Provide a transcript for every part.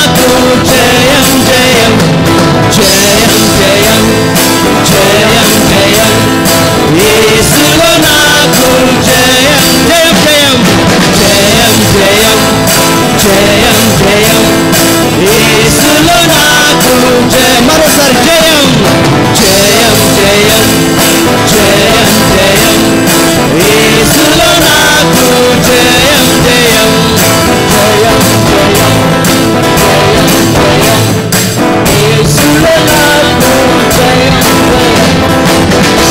నాకు జయం జయం జయం జయం జయం జయం యేసులో నాకు జయం జయం జయం జయం జయం జయం జయం యేసులో నాకు జయం మరోసారి జయం జయం జయం జయం జయం యేసులో నాకు జయం జయం జయం జయం జయం జయం యేసులో నాకు జయం జయం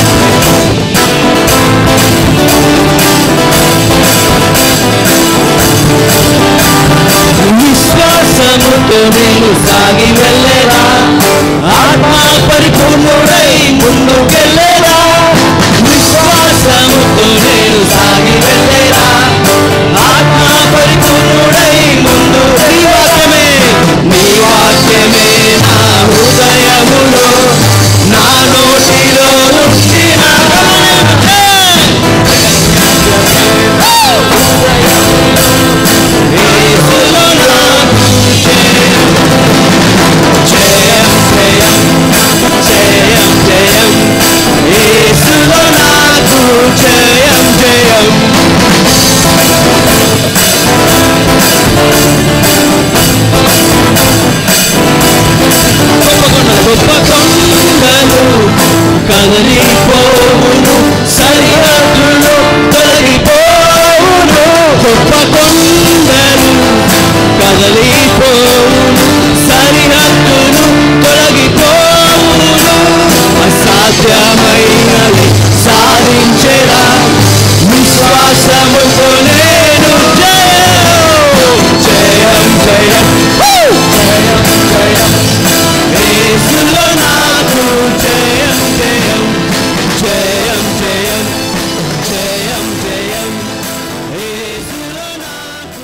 విశ్వాసముతో నేను సాగి వెళ్ళేరా ఆత్మ పరిపూర్ణుడై ముందుకెళ్ళేరా విశ్వాసముతో నేను సాగి వెళ్ళేరా ఆత్మ పరిపూర్ణుడై ముందు నీ వాక్యమే నీ వాక్యమే నా హృదయములో నా నోటిలో నుంచి నా యేసులో నాకు జయం జయం జయం జయం యేసులో నాకు జయం జయం గొప్ప కొండలు కదలిపోవును సరిహద్దులు తొలగిపోవును గొప్ప కొండలు కదలిపోవును సరిహద్దులు తొలగిపోవును అసాధ్యమైనది సాధించేలా విశ్వాసముతో నేను జయం జయం జయం జయం జయం యేసులో నాకు జయం జయం జయం జయం జయం జయం యేసులో నాకు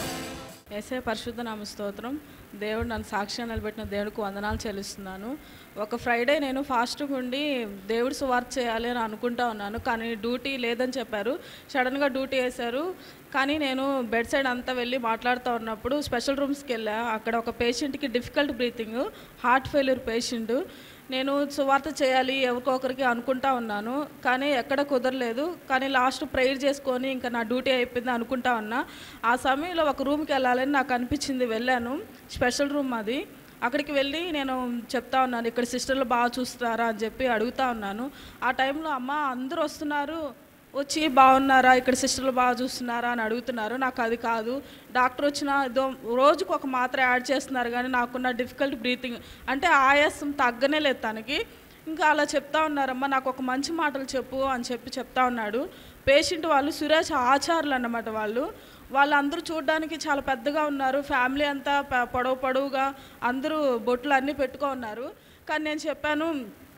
ఎస్ఐ పరిశుద్ధ నామ స్తోత్రం దేవుడు నన్ను సాక్ష్యం నిలబెట్టిన దేవుడికి వందనాలు చెల్లిస్తున్నాను ఒక ఫ్రైడే నేను ఫాస్ట్గా ఉండి దేవుడు సువార్త చేయాలి అని అనుకుంటా ఉన్నాను కానీ డ్యూటీ లేదని చెప్పారు సడన్గా డ్యూటీ వేశారు కానీ నేను బెడ్ సైడ్ అంతా వెళ్ళి మాట్లాడుతూ ఉన్నప్పుడు స్పెషల్ రూమ్స్కి వెళ్ళా అక్కడ ఒక పేషెంట్కి difficult breathing heart failure patient నేను సువార్త చేయాలి ఎవరికొకరికి అనుకుంటా ఉన్నాను కానీ ఎక్కడ కుదరలేదు కానీ లాస్ట్ ప్రేయర్ చేసుకొని ఇంకా నా డ్యూటీ అయిపోయింది అనుకుంటా ఉన్నా ఆ సమయంలో ఒక రూమ్కి వెళ్ళాలని నాకు అనిపించింది వెళ్ళాను స్పెషల్ రూమ్ అది అక్కడికి వెళ్ళి నేను చెప్తా ఉన్నాను ఇక్కడ సిస్టర్లు బాగా చూస్తారా అని చెప్పి అడుగుతా ఉన్నాను ఆ టైంలో అమ్మ అందరూ వస్తున్నారు వచ్చి బాగున్నారా ఇక్కడ సిస్టర్లు బాగా చూస్తున్నారా అని అడుగుతున్నారు నాకు అది కాదు డాక్టర్ వచ్చిన ఇదో రోజుకు ఒక మాత్ర యాడ్ చేస్తున్నారు కానీ నాకున్న డిఫికల్ట్ బ్రీతింగ్ అంటే ఆయాసం తగ్గనే లేదు తనకి ఇంకా అలా చెప్తా ఉన్నారమ్మా నాకు ఒక మంచి మాటలు చెప్పు అని చెప్పి చెప్తా ఉన్నాడు పేషెంట్ వాళ్ళు సురేష్ ఆచార్యులు అన్నమాట వాళ్ళు వాళ్ళందరూ చూడడానికి చాలా పెద్దగా ఉన్నారు ఫ్యామిలీ అంతా ప- పొడవు పొడవుగా అందరూ బొట్లు అన్నీ పెట్టుకో ఉన్నారు కానీ నేను చెప్పాను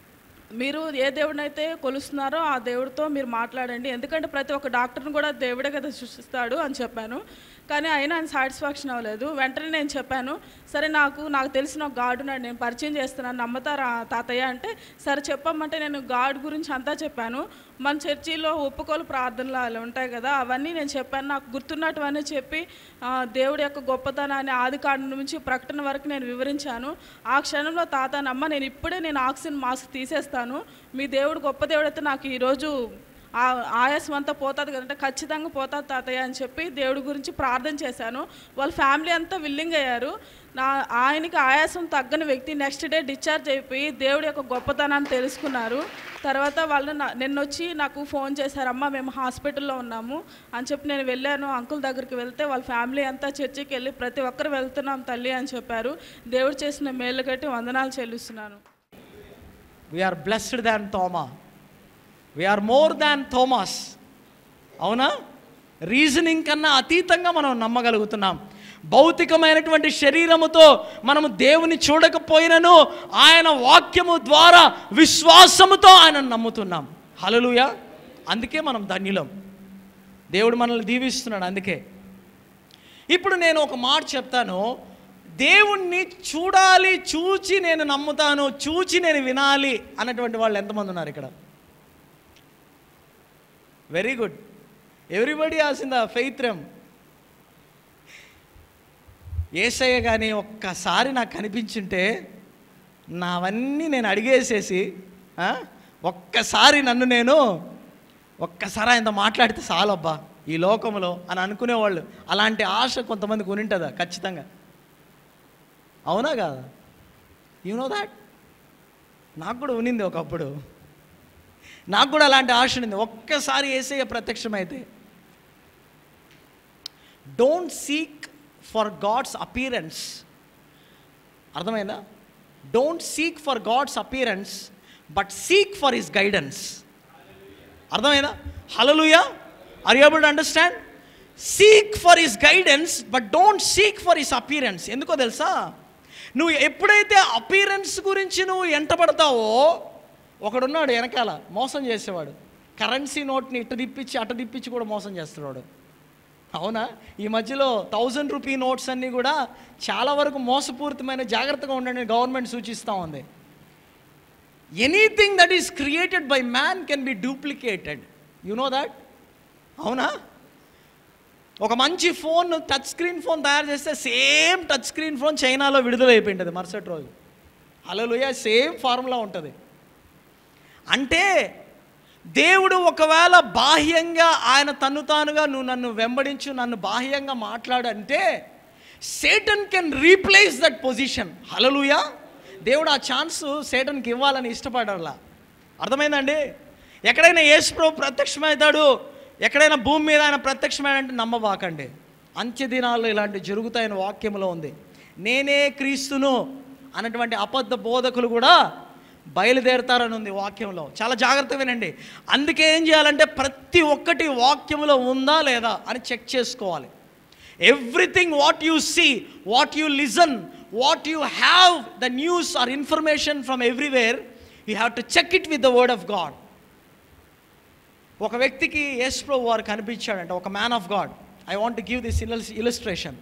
మీరు ఏ దేవుడినైతే కొలుస్తున్నారో ఆ దేవుడితో మీరు మాట్లాడండి ఎందుకంటే ప్రతి ఒక్క డాక్టర్ని కూడా దేవుడే కదా సృష్టిస్తాడు అని చెప్పాను కానీ అయినా ఆయన సాటిస్ఫాక్షన్ అవ్వలేదు వెంటనే నేను చెప్పాను సరే నాకు నాకు తెలిసిన ఒక గాడ్ ఉన్నాడు నేను పరిచయం చేస్తున్నాను నమ్మతారా తాతయ్య అంటే సరే చెప్పమంటే నేను గాడ్ గురించి అంతా చెప్పాను మన చర్చిలో ఒప్పుకోలు ప్రార్థనలు అలా ఉంటాయి కదా అవన్నీ నేను చెప్పాను నాకు గుర్తున్నటువన్నీ చెప్పి ఆ, దేవుడి యొక్క గొప్పతనాన్ని ఆది కాండం నుంచి ప్రకటన వరకు నేను వివరించాను ఆ క్షణంలో తాత నమ్మ నేను ఇప్పుడే నేను ఆక్సిజన్ మాస్క్ తీసేస్తాను మీ దేవుడు గొప్ప దేవుడు అయితే నాకు ఈరోజు ఆ ఆయాసం అంతా పోతుంది కదంటే ఖచ్చితంగా పోతుంది తాతయ్య అని చెప్పి దేవుడి గురించి ప్రార్థన చేశాను వాళ్ళ ఫ్యామిలీ అంతా విల్లింగ్ అయ్యారు నా ఆయనకి ఆయాసం తగ్గని వ్యక్తి నెక్స్ట్ డే డిశ్చార్జ్ అయిపోయి దేవుడి యొక్క గొప్పతనాన్ని తెలుసుకున్నారు తర్వాత వాళ్ళు నా- నిన్న వచ్చి నాకు ఫోన్ చేశారు అమ్మ మేము హాస్పిటల్లో ఉన్నాము అని చెప్పి నేను వెళ్ళాను అంకుల్ దగ్గరికి వెళ్తే వాళ్ళ ఫ్యామిలీ అంతా చర్చికి వెళ్ళి ప్రతి ఒక్కరు వెళ్తున్నాం తల్లి అని చెప్పారు దేవుడు చేసిన మేలు కట్టి వందనాలు చెల్లిస్తున్నాను we are blessed than Thomas we are more than Thomas అవునా రీజనింగ్ కన్నా అతీతంగా మనం నమ్మగలుగుతున్నాం భౌతికమైనటువంటి శరీరముతో మనము దేవుని చూడకపోయినను ఆయన వాక్యము ద్వారా విశ్వాసముతో ఆయన నమ్ముతున్నాం హలలుయ అందుకే మనం ధన్యులం దేవుడు మనల్ని దీవిస్తున్నాడు అందుకే ఇప్పుడు నేను ఒక మాట చెప్తాను దేవుణ్ణి చూడాలి చూచి నేను నమ్ముతాను చూచి నేను వినాలి అన్నటువంటి వాళ్ళు ఎంతమంది ఉన్నారు ఇక్కడ very good everybody has in the faith realm Yesayya కానీ ఒక్కసారి నాకు కనిపించుంటే నావన్నీ నేను అడిగేసేసి ఆ, ఒక్కసారి నన్ను నేను ఒక్కసారి ఆయనతో మాట్లాడితే చాలబ్బా ఈ లోకంలో అని అనుకునేవాళ్ళు అలాంటి ఆశ కొంతమందికి ఉనింటుందా ఖచ్చితంగా అవునా కాదా యు నో దాట్ నాకు కూడా ఉనింది ఒకప్పుడు నాకు కూడా అలాంటి ఆశ ఉంది ఒక్కసారి ఏసయ్య ప్రత్యక్షమైతే don't seek for God's appearance అర్థమైందా don't seek for God's appearance but seek for his guidance అర్థమైందా hallelujah are able to understand seek for his guidance but don't seek for his appearance ఎందుకో తెలుసా నువ్వు ఎప్పుడైతే అపీరెన్స్ గురించి నువ్వు ఎంటపడతావో ఒకడున్నాడు వెనకాల మోసం చేసేవాడు కరెన్సీ నోట్ని ఇటు తిప్పించి అటు తిప్పించి కూడా మోసం చేస్తున్నాడు అవునా ఈ మధ్యలో థౌజండ్ రూపీ నోట్స్ అన్నీ కూడా చాలా వరకు మోసపూరితమైన జాగ్రత్తగా ఉండండి గవర్నమెంట్ సూచిస్తూ ఉంది anything that is created by man can be duplicated you know that అవునా ఒక మంచి ఫోన్ టచ్ స్క్రీన్ ఫోన్ తయారు చేస్తే సేమ్ టచ్ స్క్రీన్ ఫోన్ చైనాలో విడుదలైపోయింటుంది మరుసటి రోజు అలలుయ సేమ్ ఫార్ములా ఉంటుంది అంటే దేవుడు ఒకవేళ బాహ్యంగా ఆయన తన్ను తానుగా నువ్వు నన్ను వెంబడించు నన్ను బాహ్యంగా మాట్లాడంటే Satan can replace that position hallelujah దేవుడు ఆ ఛాన్స్ సేటన్కి ఇవ్వాలని ఇష్టపడాలా అర్థమైందండి ఎక్కడైనా యేసుప్రభు ప్రత్యక్షమవుతాడు ఎక్కడైనా భూమి మీద ఆయన ప్రత్యక్షమైనంటే నమ్మబాకండి అంత్య దినాల్లో ఇలాంటి జరుగుతాయని వాక్యంలో ఉంది నేనే క్రీస్తును అన్నటువంటి అబద్ధ బోధకులు కూడా బయలుదేరతారని ఉంది వాక్యంలో చాలా జాగ్రత్త వినండి అందుకే ఏం చేయాలంటే ప్రతి ఒక్కటి వాక్యంలో ఉందా లేదా అని చెక్ చేసుకోవాలి everything what you see what you listen what you have the news or information from everywhere you have to check it with the word of God ఒక వ్యక్తికి యేసు ప్రభు వారు కనిపించాడంట ఒక man of God I want give this illustration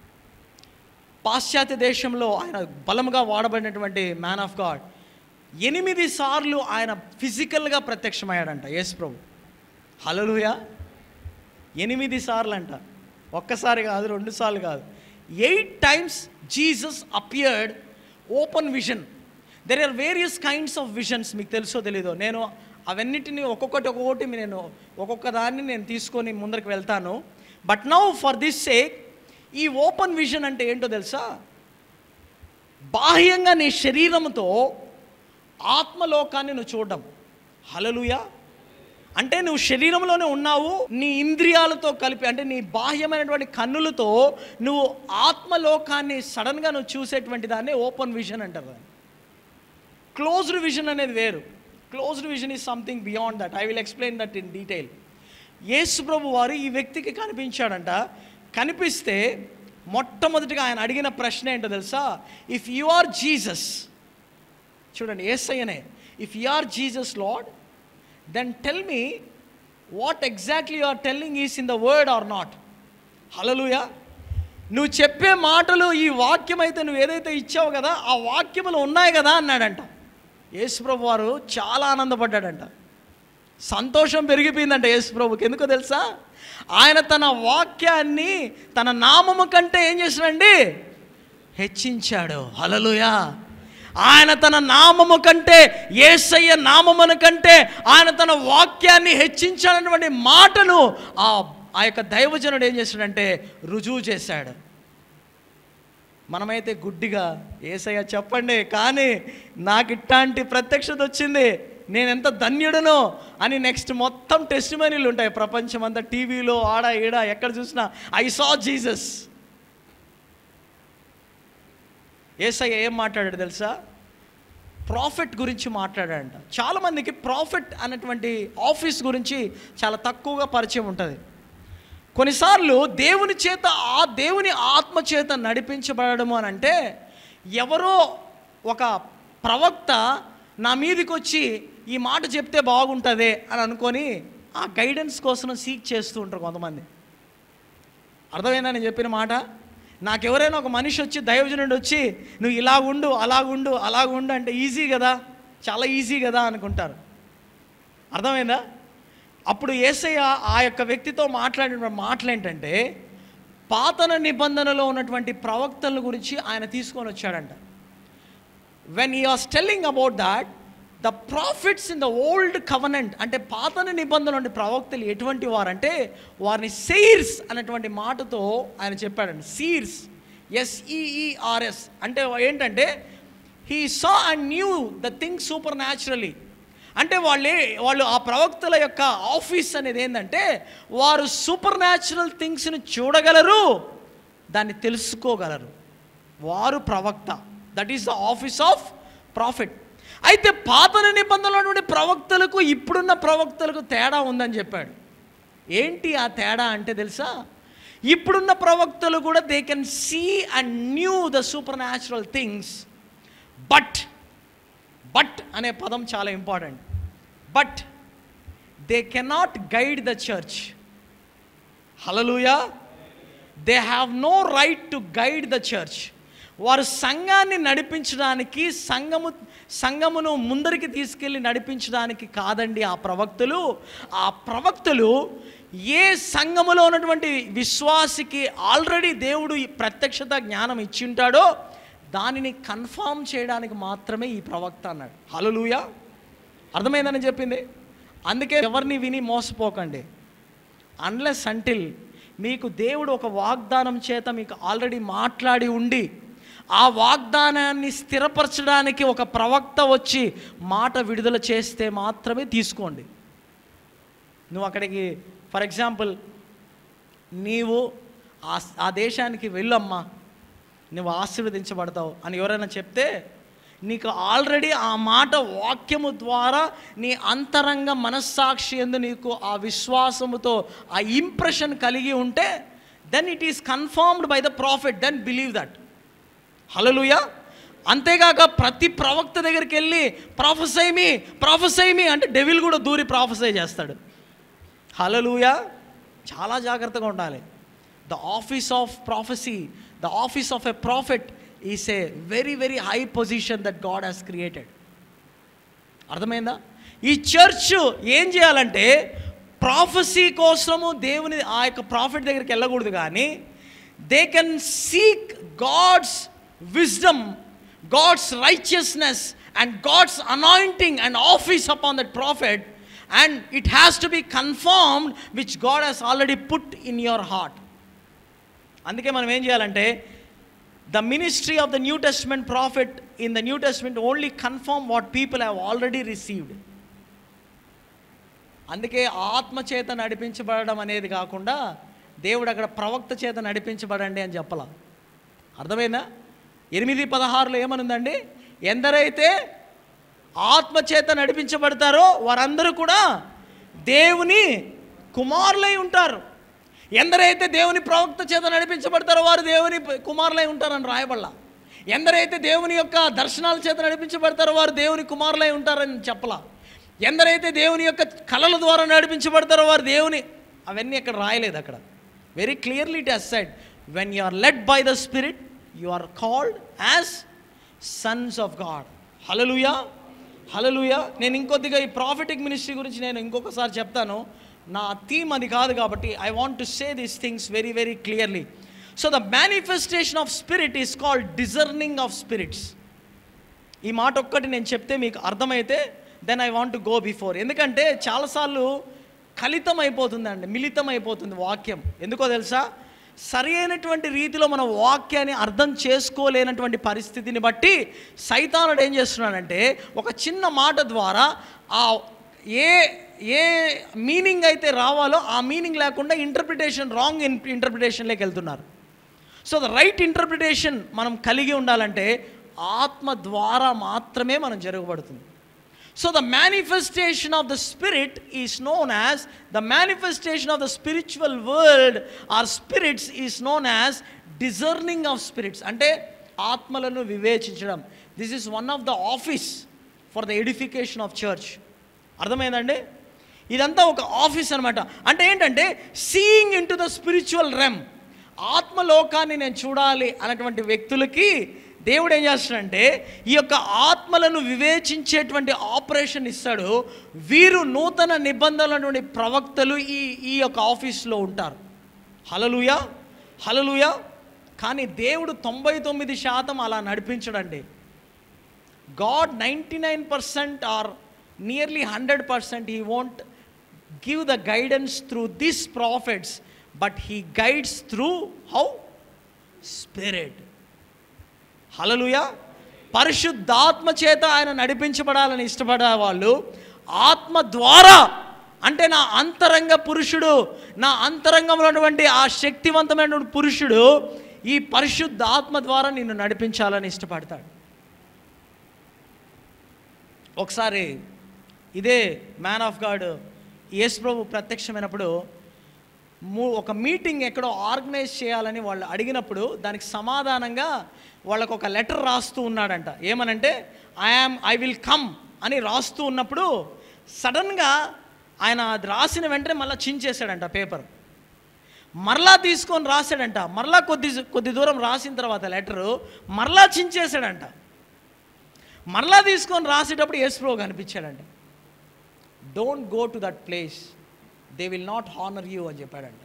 పాశ్చాత్య దేశంలో ఆయన బలంగా వాడబడినటువంటి man of God ఎనిమిది సార్లు ఆయన ఫిజికల్గా ప్రత్యక్షమయ్యాడంట యేసు ప్రభు హలలుయా ఎనిమిది సార్లు అంట ఒక్కసారి కాదు రెండు సార్లు కాదు eight times Jesus appeared open vision there are various kinds of visions మీకు తెలుసో తెలీదో నేను అవన్నిటిని ఒక్కొక్కటి ఒక్కొక్కటి నేను ఒక్కొక్క దాన్ని నేను తీసుకొని ముందరికి వెళ్తాను but now for this sake ఈ ఓపెన్ విజన్ అంటే ఏంటో తెలుసా బాహ్యంగా నీ శరీరంతో ఆత్మలోకాన్ని నువ్వు చూడడం హలలుయా అంటే నువ్వు శరీరంలోనే ఉన్నావు నీ ఇంద్రియాలతో కలిపి అంటే నీ బాహ్యమైనటువంటి కన్నులతో నువ్వు ఆత్మలోకాన్ని సడన్గా నువ్వు చూసేటువంటి దాన్ని ఓపెన్ విజన్ అంటారు దాన్ని క్లోజ్డ్ విజన్ అనేది వేరు closed vision is something beyond that I will explain that in detail Yesu Prabhu వారు ఈ వ్యక్తికి కనిపించాడంట కనిపిస్తే మొట్టమొదటిగా ఆయన అడిగిన ప్రశ్న ఏంటో తెలుసా ఇఫ్ యు ఆర్ జీసస్ చూడండి ఏసయ్యనే if you are Jesus Lord then tell me what exactly you are telling is in the word or not hallelujah నువ్వు చెప్పే మాటలు ఈ వాక్యం అయితే నువ్వు ఏదైతే ఇచ్చావు కదా ఆ వాక్యములు ఉన్నాయి కదా అన్నాడంట యేసుప్రభు వారు చాలా ఆనందపడ్డాడంట సంతోషం పెరిగిపోయిందంట యేసుప్రభుకి ఎందుకో తెలుసా ఆయన తన వాక్యాన్ని తన నామము కంటే ఏం చేశాడండి హెచ్చించాడు హలలుయా ఆయన తన నామము కంటే ఏసయ్య నామమును కంటే ఆయన తన వాక్యాన్ని హెచ్చించాలన్నటువంటి మాటను ఆ ఆ యొక్క దైవజనుడు ఏం చేశాడంటే రుజువు చేశాడు మనమైతే గుడ్డిగా ఏసయ్య చెప్పండి కానీ నాకు ఇట్లాంటి ప్రత్యక్షత వచ్చింది నేను ఎంత ధన్యుడనో అని నెక్స్ట్ మొత్తం టెస్ట్ మనీలు ఉంటాయి ప్రపంచం అంతా టీవీలో ఆడ ఈడ ఎక్కడ చూసినా ఐ సా జీసస్ ఏసయ్య ఏం మాట్లాడాడు తెలుసా ప్రాఫిట్ గురించి మాట్లాడాడంట చాలామందికి ప్రాఫిట్ అనేటువంటి ఆఫీస్ గురించి చాలా తక్కువగా పరిచయం ఉంటుంది కొన్నిసార్లు దేవుని చేత ఆ దేవుని ఆత్మ చేత నడిపించబడము అని అంటే ఎవరో ఒక ప్రవక్త నా మీదకి వచ్చి ఈ మాట చెప్తే బాగుంటుంది అని అనుకొని ఆ గైడెన్స్ కోసం సీక్ చేస్తూ ఉంటారు కొంతమంది అర్థమైందా నేను చెప్పిన మాట నాకెవరైనా ఒక మనిషి వచ్చి దైవజనుడు వచ్చి నువ్వు ఇలా ఉండు అలా ఉండు అలా ఉండు అంటే ఈజీ కదా చాలా ఈజీ కదా అనుకుంటారు అర్థమైందా అప్పుడు ఏసయ్య ఆ యొక్క వ్యక్తితో మాట్లాడిన మాటలు ఏంటంటే పాతన నిబంధనలో ఉన్నటువంటి ప్రవక్తల గురించి ఆయన తీసుకొని వచ్చాడంట when he was telling about that the prophets in the old covenant అంటే పాతన నిబంధనలు అంటే ప్రవక్తలు ఎటువంటి వారంటే వారిని సెయిర్స్ అనేటువంటి మాటతో ఆయన చెప్పాడండి సీర్స్ ఎస్ఈఈఆర్ఎస్ అంటే ఏంటంటే he saw and knew the thing supernaturally అంటే వాళ్ళే వాళ్ళు ఆ ప్రవక్తల యొక్క ఆఫీస్ అనేది ఏంటంటే వారు సూపర్ న్యాచురల్ థింగ్స్ని చూడగలరు దాన్ని తెలుసుకోగలరు వారు ప్రవక్త that is the office of prophet అయితే పాతన నిబంధనలో నుండి ప్రవక్తలకు ఇప్పుడున్న ప్రవక్తలకు తేడా ఉందని చెప్పాడు ఏంటి ఆ తేడా అంటే తెలుసా ఇప్పుడున్న ప్రవక్తలు కూడా they can see and knew the supernatural things but but అనే పదం చాలా important but they cannot guide the church hallelujah they have no right to guide the church వారు సంఘాన్ని నడిపించడానికి సంఘము సంఘమును ముందరికి తీసుకెళ్ళి నడిపించడానికి కాదండి ఆ ప్రవక్తలు ఆ ప్రవక్తలు ఏ సంఘములో ఉన్నటువంటి విశ్వాసికి ఆల్రెడీ దేవుడు ఈ ప్రత్యక్షత జ్ఞానం ఇచ్చి ఉంటాడో దానిని కన్ఫామ్ చేయడానికి మాత్రమే ఈ ప్రవక్త అన్నాడు హలలుయా అర్థమైందని చెప్పింది అందుకే ఎవరిని విని మోసపోకండి అన్లెస్ అంటిల్ మీకు దేవుడు ఒక వాగ్దానం చేత మీకు ఆల్రెడీ మాట్లాడి ఉండి ఆ వాగ్దానాన్ని స్థిరపరచడానికి ఒక ప్రవక్త వచ్చి మాట విడుదల చేస్తే మాత్రమే తీసుకోండి నువ్వు అక్కడికి ఫర్ ఎగ్జాంపుల్ నీవు ఆ ఆ దేశానికి వెళ్ళమ్మా నువ్వు ఆశీర్వదించబడతావు అని ఎవరైనా చెప్తే నీకు ఆల్రెడీ ఆ మాట వాక్యము ద్వారా నీ అంతరంగ మనస్సాక్షి ఎందు నీకు ఆ విశ్వాసముతో ఆ ఇంప్రెషన్ కలిగి ఉంటే then it is confirmed by the prophet then believe that hallelujah అంతేగాక ప్రతి ప్రవక్త దగ్గరికి వెళ్ళి ప్రాఫెసైమి ప్రాఫెసైమి అంటే డెవిల్ కూడా దూరి ప్రాఫెసై చేస్తాడు హలలుయా చాలా జాగ్రత్తగా ఉండాలి the office of prophecy the office of a prophet is a very very high position that God has created అర్థమైందా ఈ చర్చ్ ఏం చేయాలంటే ప్రాఫెసీ కోసము దేవుని ఆ యొక్క ప్రాఫిట్ దగ్గరికి వెళ్ళకూడదు కానీ they can seek God's wisdom God's righteousness and God's anointing and office upon that prophet and it has to be confirmed which God has already put in your heart అందుకే మనం ఏం చేయాలంటే the ministry of the new testament prophet in the new testament only confirm what people have already received అందుకే ఆత్మ చేత నడిపించబడడం అనేది కాకుండా దేవుడు అక్కడ ప్రవక్త చేత నడిపించబడండి అని చెప్పాల అర్థమైందా ఎనిమిది పదహారులో ఏమనుందండి ఎందరైతే ఆత్మ చేత నడిపించబడతారో వారందరూ కూడా దేవుని కుమారులై ఉంటారు ఎందరైతే దేవుని ప్రవక్త చేత నడిపించబడతారో వారు దేవుని కుమారులై ఉంటారని రాయబడలా ఎందరైతే దేవుని యొక్క దర్శనాల చేత నడిపించబడతారో వారు దేవుని కుమారులై ఉంటారని చెప్పలా ఎందరైతే దేవుని యొక్క కళల ద్వారా నడిపించబడతారో వారు దేవుని అవన్నీ అక్కడ రాయలేదు అక్కడ very clearly it has said when you are led by the spirit you are called as sons of God hallelujah hallelujah నేను ఇంకొద్దిగా ఈ ప్రాఫిటిక్ మినిస్ట్రీ గురించి నేను ఇంకొకసారి చెప్తాను నా థీమ్ అది కాదు కాబట్టి I want to say these things very very clearly so the manifestation of spirit is called discerning of spirits ఈ మాట ఒక్కటి నేను చెప్తే మీకు అర్థమైతే then I want to go before ఎందుకంటే చాలాసార్లు కలితం అయిపోతుందండి మిళితం అయిపోతుంది వాక్యం ఎందుకో తెలుసా సరి అయినటువంటి రీతిలో మన వాక్యాన్ని అర్థం చేసుకోలేనటువంటి పరిస్థితిని బట్టి సైతానుడు ఏం చేస్తున్నాడంటే ఒక చిన్న మాట ద్వారా ఆ ఏ ఏ మీనింగ్ అయితే రావాలో ఆ మీనింగ్ లేకుండా ఇంటర్ప్రిటేషన్ రాంగ్ ఇంటర్ప్రిటేషన్లోకి వెళ్తున్నారు సో ద రైట్ ఇంటర్ప్రిటేషన్ మనం కలిగి ఉండాలంటే ఆత్మ ద్వారా మాత్రమే మనం జరగబడుతుంది so the manifestation of the spirit is known as the manifestation of the spiritual world or spirits is known as discerning of spirits అంటే ఆత్మలను వివేచించడం this is one of the office for the edification of church అర్థమైందండి ఇదంతా ఒక office అనమాట అంటే ఏంటంటే seeing into the spiritual realm ఆత్మలోకాన్ని నేను చూడాలి అన్నటువంటి వ్యక్తులకి దేవుడు ఏం చేస్తాడంటే ఈ యొక్క ఆత్మలను వివేచించేటువంటి ఆపరేషన్ ఇస్తాడు వీరు నూతన నిబంధనలటువంటి ప్రవక్తలు ఈ ఈ యొక్క ఆఫీస్లో ఉంటారు హలలుయా హలలుయ కానీ దేవుడు తొంభై తొమ్మిది శాతం అలా నడిపించడండి God ninety nine percent or nearly hundred percent he won't give the guidance through this prophets but he guides through holy spirit hallelujah పరిశుద్ధాత్మ చేత ఆయన నడిపించబడాలని ఇష్టపడే వాళ్ళు ఆత్మ ద్వారా అంటే నా అంతరంగ పురుషుడు నా అంతరంగంలో ఉన్నటువంటి ఆ శక్తివంతమైనటువంటి పురుషుడు ఈ పరిశుద్ధ ఆత్మ ద్వారా నిన్ను నడిపించాలని ఇష్టపడతాడు ఒకసారి ఇదే man of God Yesu Prabhu ప్రత్యక్షమైనప్పుడు మూ ఒక మీటింగ్ ఎక్కడో ఆర్గనైజ్ చేయాలని వాళ్ళు అడిగినప్పుడు దానికి సమాధానంగా వాళ్ళకు ఒక లెటర్ రాస్తూ ఉన్నాడంట ఏమనంటే I am I will come అని రాస్తూ ఉన్నప్పుడు సడన్గా ఆయన అది రాసిన వెంటనే మళ్ళీ చించేశాడంట పేపర్ మరలా తీసుకొని రాశాడంట మరలా కొద్ది కొద్ది దూరం రాసిన తర్వాత లెటరు మరలా చించేశాడంట మరలా తీసుకొని రాసేటప్పుడు యేసుప్రభు కనిపించాడంట don't go to that place they will not honour you అని చెప్పాడంట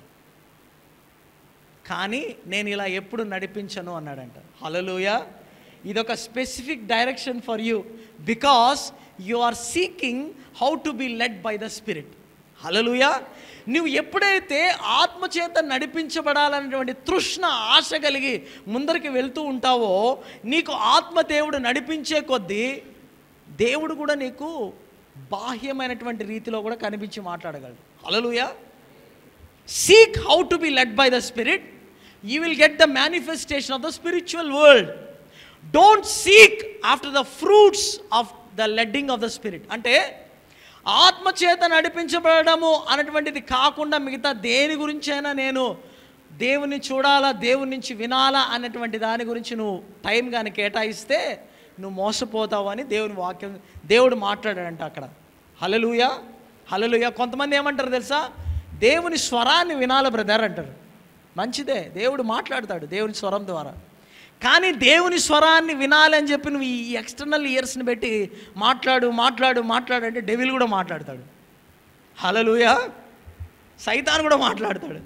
కానీ నేను ఇలా ఎప్పుడు నడిపించను అన్నాడంట హలలుయ ఇదొక specific direction for you because you are seeking how to be led by the spirit hallelujah నువ్వు ఎప్పుడైతే ఆత్మచేత నడిపించబడాలనేటువంటి తృష్ణ ఆశ కలిగి ముందరికి వెళ్తూ ఉంటావో నీకు ఆత్మదేవుడు నడిపించే కొద్దీ దేవుడు కూడా నీకు బాహ్యమైనటువంటి రీతిలో కూడా కనిపించి మాట్లాడగలడు hallelujah seek how to be led by the spirit you will get the manifestation of the spiritual world don't seek after the fruits of the leading of the spirit అంటే ఆత్మచేత నడిపించబడము అన్నటువంటిది కాకుండా మిగతా దేని గురించైనా నేను దేవుని చూడాలా దేవుని నుంచి వినాలా అన్నటువంటి దాని గురించి నువ్వు టైం కానీ కేటాయిస్తే నువ్వు మోసపోతావు అని దేవుని వాక్యం దేవుడు మాట్లాడాడంట అక్కడ హలలుయ హలలుయ కొంతమంది ఏమంటారు తెలుసా దేవుని స్వరాన్ని వినాలి బ్రదర్ అంటారు మంచిదే దేవుడు మాట్లాడతాడు దేవుని స్వరం ద్వారా కానీ దేవుని స్వరాన్ని వినాలి అని చెప్పి నువ్వు ఈ ఎక్స్టర్నల్ ఇయర్స్ని పెట్టి మాట్లాడు మాట్లాడు మాట్లాడు అంటే డెవిల్ కూడా మాట్లాడతాడు హలలుయ సైతాన్ కూడా మాట్లాడతాడు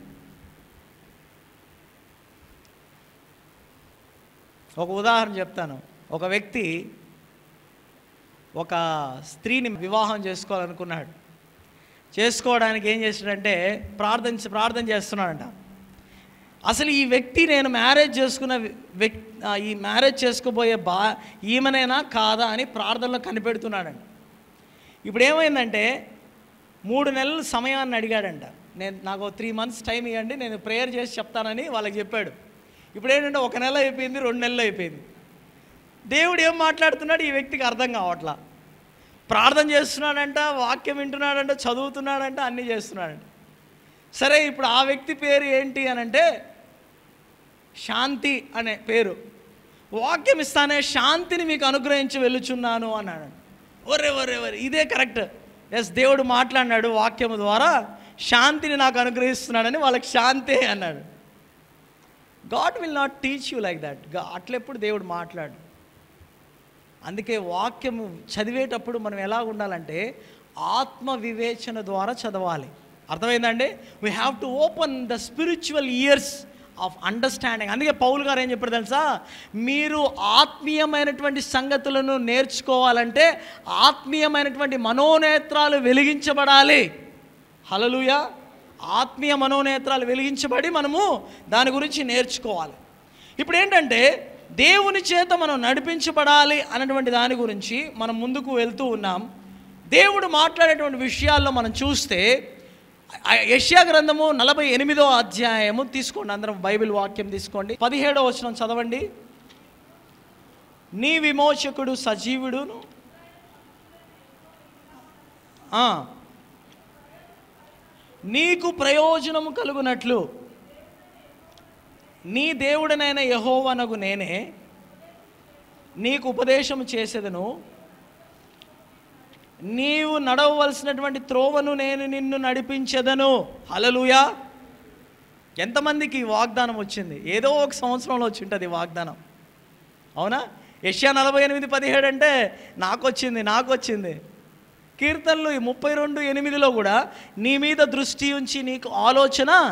ఒక ఉదాహరణ చెప్తాను ఒక వ్యక్తి ఒక స్త్రీని వివాహం చేసుకోవాలనుకున్నాడు చేసుకోవడానికి ఏం చేశాడంటే ప్రార్థన ప్రార్థన చేస్తున్నాడంట అసలు ఈ వ్యక్తి నేను మ్యారేజ్ చేసుకున్న వ్యక్తి ఈ మ్యారేజ్ చేసుకోబోయే బా ఈమెనైనా కాదా అని ప్రార్థనలో కనిపెడుతున్నాడంట ఇప్పుడు ఏమైందంటే మూడు నెలల సమయాన్ని అడిగాడంట నేను నాకు త్రీ మంత్స్ టైం ఇవ్వండి నేను ప్రేయర్ చేసి చెప్తానని వాళ్ళకి చెప్పాడు ఇప్పుడు ఏంటంటే ఒక నెల అయిపోయింది రెండు నెలలు అయిపోయింది దేవుడు ఏం మాట్లాడుతున్నాడు ఈ వ్యక్తికి అర్థం కావట్లా ప్రార్థన చేస్తున్నాడంట వాక్యం వింటున్నాడంట చదువుతున్నాడంట అన్నీ చేస్తున్నాడంట సరే ఇప్పుడు ఆ వ్యక్తి పేరు ఏంటి అని అంటే శాంతి అనే పేరు వాక్యం ఇస్తానే శాంతిని మీకు అనుగ్రహించి వెళ్ళుచున్నాను అన్నాడు ఒరే ఒరే ఒరే ఇదే కరెక్ట్ ఎస్ దేవుడు మాట్లాడినాడు వాక్యము ద్వారా శాంతిని నాకు అనుగ్రహిస్తున్నాడని వాళ్ళకి శాంతే అన్నాడు God will not teach you like that అట్లెప్పుడు దేవుడు మాట్లాడు అందుకే వాక్యము చదివేటప్పుడు మనం ఎలా ఉండాలంటే ఆత్మ వివేచన ద్వారా చదవాలి అర్థమైందండి we have to open the spiritual ears of understanding అందుకే పౌల్ గారు ఏం చెప్పారు తెలుసా మీరు ఆత్మీయమైనటువంటి సంగతులను నేర్చుకోవాలంటే ఆత్మీయమైనటువంటి మనోనేత్రాలు వెలిగించబడాలి హలలుయ ఆత్మీయ మనోనేత్రాలు వెలిగించబడి మనము దాని గురించి నేర్చుకోవాలి ఇప్పుడు ఏంటంటే దేవుని చేత మనం నడిపించబడాలి అన్నటువంటి దాని గురించి మనం ముందుకు వెళ్తూ ఉన్నాం దేవుడు మాట్లాడేటువంటి విషయాల్లో మనం చూస్తే యష్యా గ్రంథము నలభై ఎనిమిదో అధ్యాయము తీసుకోండి అందరం బైబిల్ వాక్యం తీసుకోండి పదిహేడో వచనం చదవండి నీ విమోచకుడు సజీవుడును ఆ, నీకు ప్రయోజనము కలుగునట్లు నీ దేవుడనైన యహోవనగు నేనే నీకు ఉపదేశం చేసేదను నీవు నడవవలసినటువంటి త్రోవను నేను నిన్ను నడిపించదను హలలుయా ఎంతమందికి ఈ వాగ్దానం వచ్చింది ఏదో ఒక సంవత్సరంలో వచ్చి ఉంటుంది ఈ వాగ్దానం అవునా యష్యా నలభై ఎనిమిది పదిహేడు అంటే నాకు వచ్చింది నాకు వచ్చింది కీర్తనలు ఈ ముప్పై రెండు ఎనిమిదిలో కూడా నీ మీద దృష్టి ఉంచి నీకు ఆలోచన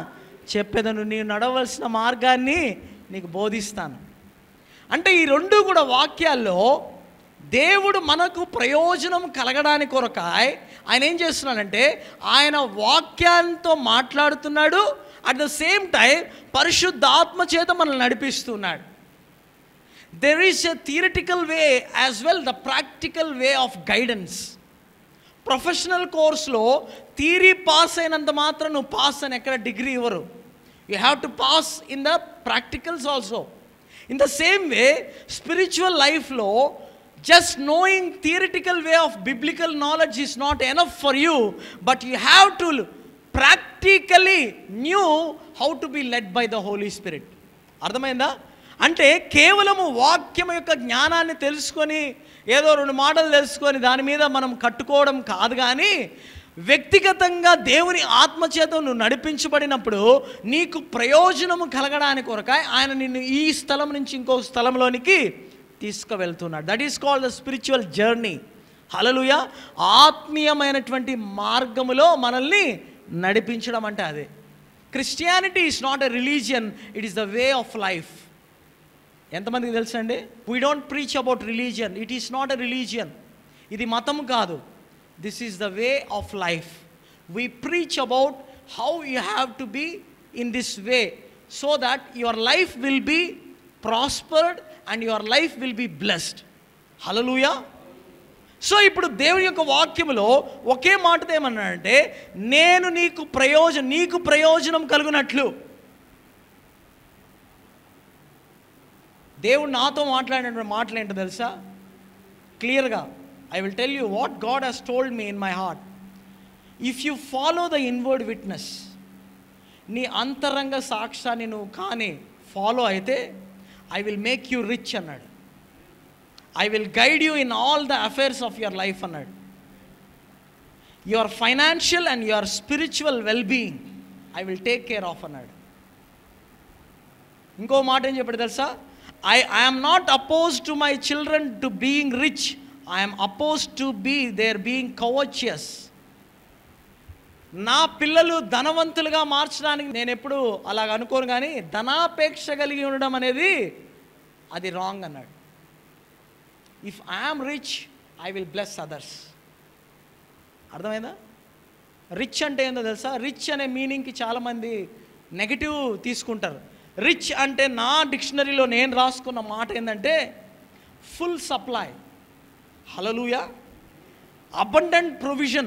చెప్పేదను నీవు నడవలసిన మార్గాన్ని నీకు బోధిస్తాను అంటే ఈ రెండు కూడా వాక్యాల్లో దేవుడు మనకు ప్రయోజనం కలగడానికి కొరకాయ ఆయన ఏం చేస్తున్నాడంటే ఆయన వాక్యాంతో మాట్లాడుతున్నాడు అట్ ద సేమ్ టైం పరిశుద్ధ ఆత్మ చేత మనల్ని నడిపిస్తున్నాడు there is a theoretical way as well the practical way of guidance professional కోర్స్లో థీరీ పాస్ అయినంత మాత్రం నువ్వు పాస్ అని ఎక్కడ డిగ్రీ ఇవ్వరు you have to pass in the practicals also in the same way spiritual లైఫ్లో just knowing theoretical way of biblical knowledge is not enough for you but you have to practically knew how to be led by the holy spirit అర్థమైందా అంటే కేవలము వాక్యం యొక్క జ్ఞానాన్ని తెలుసుకొని ఏదో రెండు మాటలు తెలుసుకొని దాని మీద మనం కట్టుకోవడం కాదు కానీ వ్యక్తిగతంగా దేవుని ఆత్మచేత నువ్వు నడిపించబడినప్పుడు నీకు ప్రయోజనము కలగడానికి కొరకాయ ఆయన నిన్ను ఈ స్థలం నుంచి ఇంకో స్థలంలోనికి తీసుకువెళ్తున్నాడు that is called the spiritual journey hallelujah ఆత్మీయమైనటువంటి మార్గములో మనల్ని నడిపించడం అంటే అదే Christianity is not a religion it is the way of life ఎంతమందికి తెలుసు అండి we don't preach about religion it is not a religion ఇది మతం కాదు this is the way of life we preach about how you have to be in this way so that your life will be prospered and your life will be blessed hallelujah so ఇప్పుడు దేవుని యొక్క వాక్యములో ఒకే మాటతో ఏమన్నాడంటే నేను నీకు ప్రయోజనం నీకు ప్రయోజనం కలుగునట్లు దేవుడు నాతో మాట్లాడిన మాటలు ఏంటో తెలుసా క్లియర్గా I will tell you what God he's told me in my heart if you follow the inward witness నీ అంతరంగ సాక్ష్యాన్ని నువ్వు కానీ ఫాలో అయితే I will make you rich అన్నాడు I will guide you in all the affairs of your life అన్నాడు your financial and your spiritual well being I will take care of అన్నాడు ఇంకో మాట ఏం చెప్పాడు తెలుసా I I'm not oppose to my children to being rich I'm oppose to be there being covetous నా పిల్లలు ధనవంతులుగా మార్చడానికి నేను ఎప్పుడు అలాగ అనుకోను కానీ ధనాపేక్ష కలిగి ఉండడం అనేది అది రాంగ్ అన్నాడు if I'm rich I will bless others అర్థమైందా రిచ్ అంటే ఏందో తెలుసా రిచ్ అనే మీనింగ్కి చాలామంది నెగిటివ్ తీసుకుంటారు రిచ్ అంటే నా డిక్షనరీలో నేను రాసుకున్న మాట ఏంటంటే full supply hallelujah abundant provision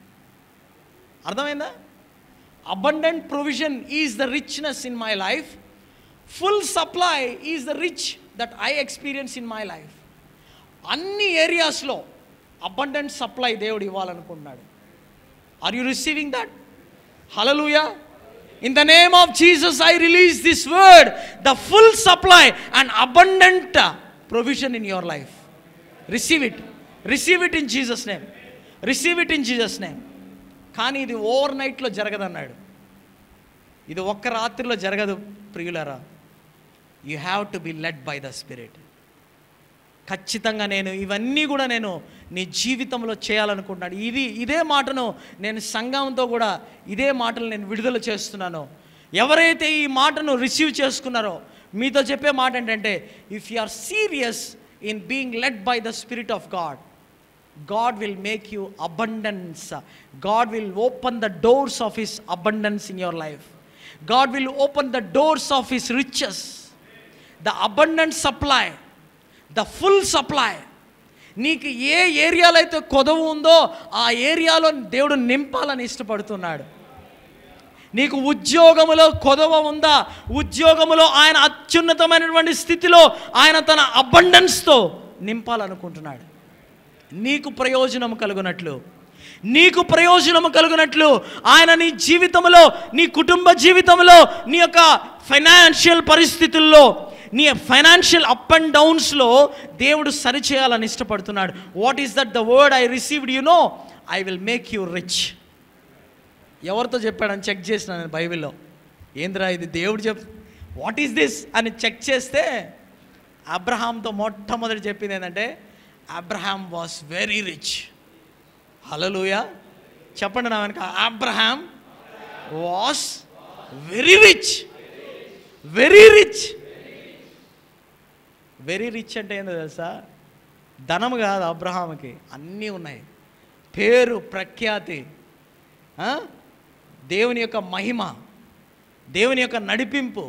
అర్థమైందా abundant provision is the richness in my life full supply is the rich that I experience in my life అన్ని ఏరియాస్లో అబండెంట్ సప్లై దేవుడు ఇవ్వాలనుకుంటున్నాడు are you receiving that hallelujah in the name of Jesus I release this word the full supply and abundant provision in your life receive it receive it in Jesus name receive it in Jesus name కానీ ఇది over నైట్లో జరగదన్నాడు ఇది ఒక్క రాత్రిలో జరగదు ప్రియులరా you have to be led by the spirit ఖచ్చితంగా నేను ఇవన్నీ కూడా నేను నీ జీవితంలో చేయాలనుకుంటున్నాను ఇది ఇదే మాటను నేను సంఘంతో కూడా ఇదే మాటలు నేను విడుదల చేస్తున్నాను ఎవరైతే ఈ మాటను రిసీవ్ చేసుకున్నారో మీతో చెప్పే మాట ఏంటంటే if you are serious in being led by the spirit of God God will make you abundance. God will open the doors of His abundance in your life. God will open the doors of His riches. The abundant supply, the full supply. నీకు ఏ ఏరియాలో అయితే కొదవ ఉందో ఆ ఏరియాలో దేవుడు నింపాలని ఇష్టపడుతున్నాడు నీకు ఉద్యోగములో కొదవ ఉందా ఉద్యోగములో ఆయన అత్యున్నతమైనటువంటి స్థితిలో ఆయన తన అబండెన్స్తో నింపాలనుకుంటున్నాడు నీకు ప్రయోజనం కలుగునట్లు నీకు ప్రయోజనం కలుగునట్లు ఆయన నీ జీవితంలో నీ కుటుంబ జీవితంలో నీ యొక్క ఫైనాన్షియల్ పరిస్థితుల్లో నీ ఫైనాన్షియల్ అప్ అండ్ డౌన్స్లో దేవుడు సరిచేయాలని ఇష్టపడుతున్నాడు what is that the word I received you know I will make you rich ఎవరితో చెప్పాడని చెక్ చేసిన నేను బైబిల్లో ఏంద్రా ఇది దేవుడు చెప్ వాట్ ఈస్ దిస్ అని చెక్ చేస్తే అబ్రహాంతో మొట్టమొదటి చెప్పింది ఏంటంటే Abraham was very rich hallelujah చెప్పండి నా వెనక Abraham was very rich very rich very rich అంటే ఏందో తెలుసా ధనం కాదు అబ్రహాంకి అన్నీ ఉన్నాయి పేరు ప్రఖ్యాతి ఆ? దేవుని యొక్క మహిమ దేవుని యొక్క నడిపింపు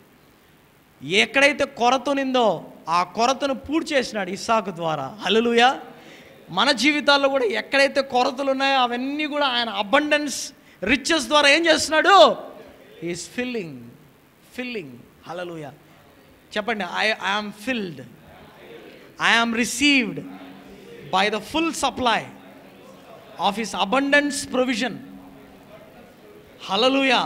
ఎక్కడైతే కొరత ఉన్నిందో ఆ కొరతను పూర్తి చేసినాడు ఇస్సాకు ద్వారా హల్లెలూయా మన జీవితాల్లో కూడా ఎక్కడైతే కొరతలు ఉన్నాయో అవన్నీ కూడా ఆయన అబండెన్స్ రిచెస్ ద్వారా ఏం చేస్తున్నాడు ఈస్ ఫిల్లింగ్ ఫిల్లింగ్ హల్లెలూయా చెప్పండి I I'm filled I am received by the full supply of his abundance provision hallelujah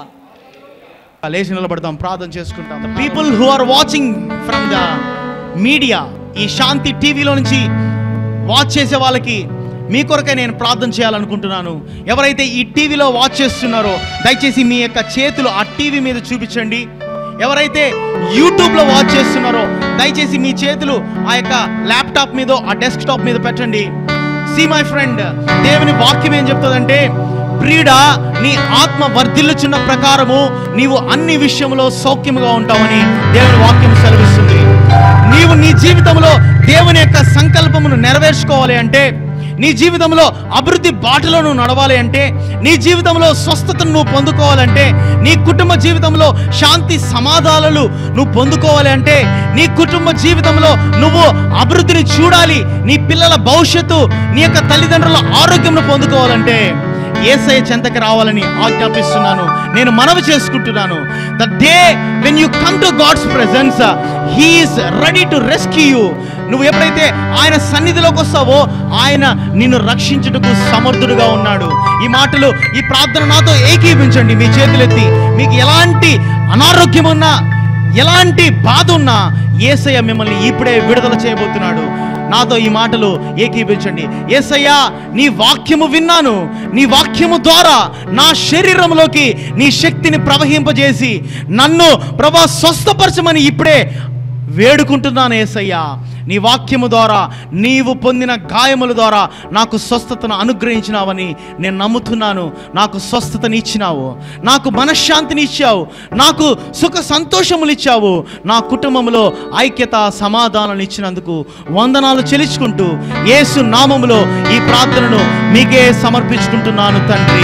లేచి నిలబడతాం ప్రార్థన చేసుకుంటాం people who are watching from the media ఈ శాంతి టీవీలో నుంచి వాచ్ చేసే వాళ్ళకి మీ కొరకే నేను ప్రార్థన చేయాలనుకుంటున్నాను ఎవరైతే ఈ టీవీలో వాచ్ చేస్తున్నారో దయచేసి మీ యొక్క చేతులు ఆ టీవీ మీద చూపించండి ఎవరైతే యూట్యూబ్లో వాచ్ చేస్తున్నారో దయచేసి మీ చేతులు ఆ యొక్క ల్యాప్టాప్ మీద ఆ డెస్క్టాప్ మీద పెట్టండి సి మై ఫ్రెండ్ దేవుని వాక్యం ఏం చెప్తుందంటే ప్రియుడా నీ ఆత్మ వర్ధిల్లుచున్న ప్రకారము నీవు అన్ని విషయంలో సౌఖ్యముగా ఉంటావని దేవుని వాక్యం సెలవిస్తుంది నీవు నీ జీవితంలో దేవుని యొక్క సంకల్పమును నెరవేర్చుకోవాలి అంటే నీ జీవితంలో అభివృద్ధి బాటలో నువ్వు నడవాలి అంటే నీ జీవితంలో స్వస్థతను నువ్వు పొందుకోవాలంటే నీ కుటుంబ జీవితంలో శాంతి సమాధానాలు నువ్వు పొందుకోవాలి అంటే నీ కుటుంబ జీవితంలో నువ్వు అభివృద్ధిని చూడాలి నీ పిల్లల భవిష్యత్తు నీ యొక్క తల్లిదండ్రుల ఆరోగ్యంను పొందుకోవాలంటే ఏసఐ చెంతకి రావాలని ఆజ్ఞాపిస్తున్నాను నేను మనవి చేసుకుంటున్నాను the day when you come to God's presence he is ready to rescue you నువ్వు ఎప్పుడైతే ఆయన సన్నిధిలోకి వస్తావో ఆయన నిన్ను రక్షించుటకు సమర్థుడుగా ఉన్నాడు ఈ మాటలు ఈ ప్రార్థన నాతో ఏకీపించండి మీ చేతులెత్తి మీకు ఎలాంటి అనారోగ్యం ఉన్నా ఎలాంటి బాధ ఉన్నా ఏసయ్య మిమ్మల్ని ఇప్పుడే విడుదల చేయబోతున్నాడు నాతో ఈ మాటలు ఏకీపించండి ఏసయ్యా నీ వాక్యము విన్నాను నీ వాక్యము ద్వారా నా శరీరంలోకి నీ శక్తిని ప్రవహింపజేసి నన్ను ప్రభా స్వస్థపరచమని ఇప్పుడే వేడుకుంటున్నాను ఏసయ్యా నీ వాక్యము ద్వారా నీవు పొందిన గాయముల ద్వారా నాకు స్వస్థతను అనుగ్రహించినావని నేను నమ్ముతున్నాను నాకు స్వస్థతని ఇచ్చినావు నాకు మనశ్శాంతిని ఇచ్చావు నాకు సుఖ సంతోషములు ఇచ్చావు నా కుటుంబంలో ఐక్యత సమాధానాలు ఇచ్చినందుకు వందనాలు చెల్లించుకుంటూ యేసు నామములో ఈ ప్రార్థనను మీకే సమర్పించుకుంటున్నాను తండ్రి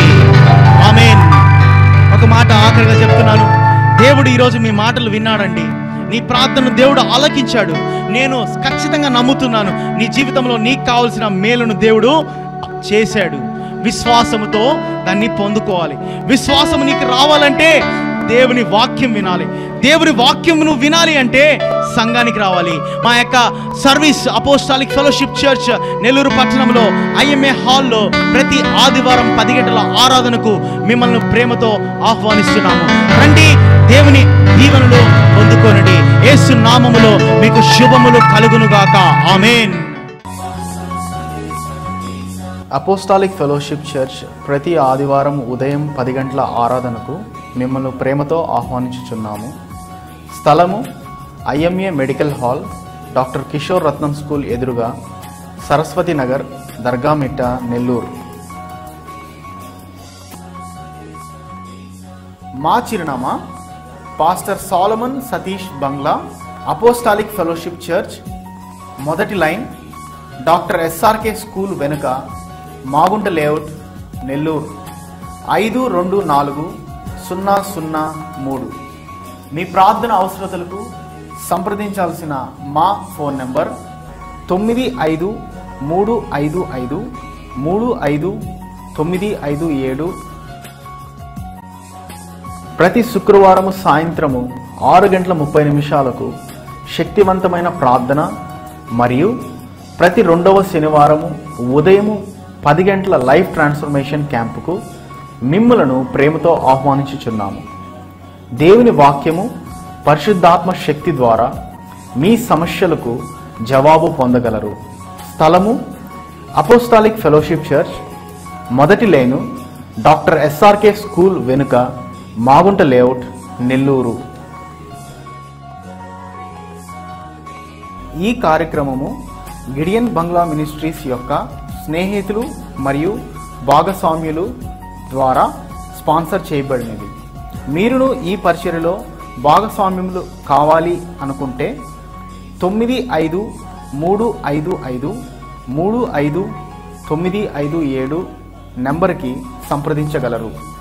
ఆమేన్ ఒక మాట ఆఖరిగా చెప్తున్నాను దేవుడు ఈరోజు మీ మాటలు విన్నాడండి నీ ప్రార్థనను దేవుడు ఆలకించాడు నేను ఖచ్చితంగా నమ్ముతున్నాను నీ జీవితంలో నీకు కావలసిన మేలును దేవుడు చేశాడు విశ్వాసముతో దాన్ని పొందుకోవాలి విశ్వాసం నీకు రావాలంటే దేవుని వాక్యం వినాలి దేవుని వాక్యం నువ్వు వినాలి అంటే సంఘానికి రావాలి మా యొక్క service apostolic fellowship church Nellore పట్టణంలో ఐఎంఏ హాల్లో ప్రతి ఆదివారం పది గంటల ఆరాధనకు మిమ్మల్ని ప్రేమతో ఆహ్వానిస్తున్నాము రండి దేవుని దీవెనలు పొందుకోనండి యేసు నామములో మీకు శుభములు కలుగునుగాక ఆమేన్ అపోస్టాలిక్ ఫెలోషిప్ చర్చ్ ప్రతి ఆదివారం ఉదయం పది గంటల ఆరాధనకు మిమ్మల్ని ప్రేమతో ఆహ్వానించుచున్నాము స్థలము IMA medical hall doctor Kishore Ratnam school ఎదురుగా సరస్వతి నగర్ దర్గామిట్ట నెల్లూరు మా చిరునామా pastor Solomon Satish Bangla apostolic fellowship church మొదటి లైన్ డాక్టర్ ఎస్ఆర్కే స్కూల్ వెనుక మాగుంట లేఅవుట్ నెల్లూరు ఐదు రెండు నాలుగు సున్నా సున్నా మూడు మీ ప్రార్థన అవసరతలకు సంప్రదించాల్సిన మా ఫోన్ నెంబర్ తొమ్మిది ఐదు మూడు ఐదు ఐదు మూడు ఐదు తొమ్మిది ఐదు ఏడు ప్రతి శుక్రవారము సాయంత్రము ఆరు గంటల ముప్పై నిమిషాలకు శక్తివంతమైన ప్రార్థన మరియు ప్రతి రెండవ శనివారము ఉదయము పది గంటల లైఫ్ ట్రాన్స్ఫర్మేషన్ క్యాంపుకు మిమ్ములను ప్రేమతో ఆహ్వానించుచున్నాము దేవుని వాక్యము పరిశుద్ధాత్మ శక్తి ద్వారా మీ సమస్యలకు జవాబు పొందగలరు స్థలము అపోస్టాలిక్ ఫెలోషిప్ చర్చ్ మొదటి లేను డాక్టర్ ఎస్ఆర్కే స్కూల్ వెనుక మాగుంట లేఅవుట్ నెల్లూరు ఈ కార్యక్రమము గిడియన్ బంగ్లా మినిస్ట్రీస్ యొక్క స్నేహితులు మరియు భాగస్వామ్యులు ద్వారా స్పాన్సర్ చేయబడినది మీరును ఈ పరిచర్యలో భాగస్వామ్యములు కావాలి అనుకుంటే తొమ్మిది ఐదు మూడు ఐదు ఐదు మూడు ఐదు తొమ్మిది ఐదు ఏడు నెంబర్కి సంప్రదించగలరు